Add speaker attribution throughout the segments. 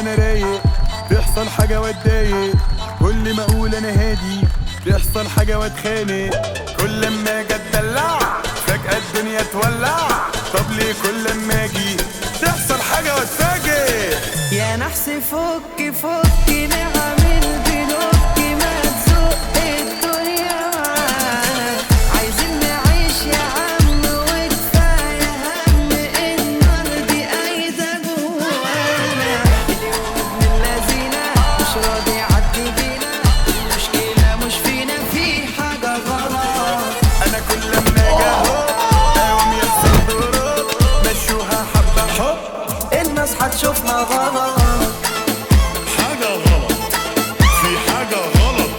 Speaker 1: انا رايق تحصل حاجة واتضايق كل ما اقول انا هادي تحصل حاجة واتخانق كل ما اجي اتدلع فجأة الدنيا تولع طب ليه كل ما اجي تحصل حاجة واتفاجئ
Speaker 2: يا نحس فك فك نعمل بلوك ما تزق الدنيا معانا عايزين نعيش يا عم وكفاية هم النار دي قايدة جوانا اليوم ابن اللذينة مش راضي يعدي بينا المشكلة مش فينا في حاجة غلط
Speaker 1: انا كل ما اجي اهو اقوم يحصل ضرب مشوها حبة حب
Speaker 2: الناس هتشوفنا غلط
Speaker 1: حاجة غلط في حاجة غلط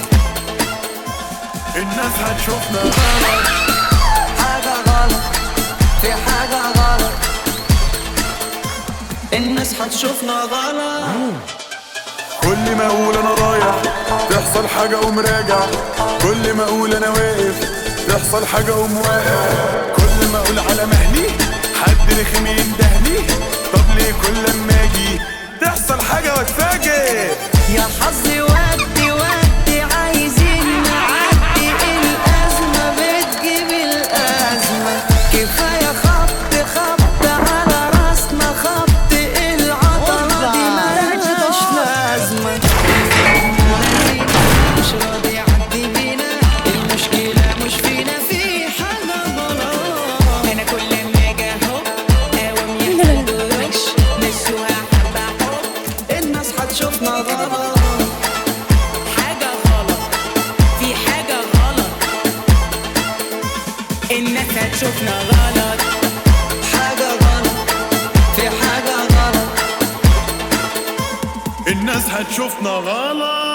Speaker 1: الناس هتشوفنا غلط
Speaker 2: حاجة غلط في حاجة غلط الناس هتشوفنا غلط
Speaker 1: كل ما اقول انا رايح تحصل حاجة اقوم راجع كل ما اقول انا واقف تحصل حاجة اقوم واقف كل ما اقول على مهلي حد رخم يندهلي طب ليه كل ما اجي تحصل حاجة واتفاجئ
Speaker 2: يا حظي ودي ودي عايزين نعدي الأزمة بتجيب الأزمة كفاية خبط خبط على راسنا خبط العضلة دي ملهاش لازمة مش راضي يعدي بينا المشكلة مش فينا في حاجة غلط أنا كل ما أجي أهو أقوم يحصل دروش نسوها حبة حب الناس هتشوفنا غلط حاجة غلط في حاجة غلط الناس هتشوفنا غلط حاجة غلط في حاجة غلط
Speaker 1: الناس هتشوفنا غلط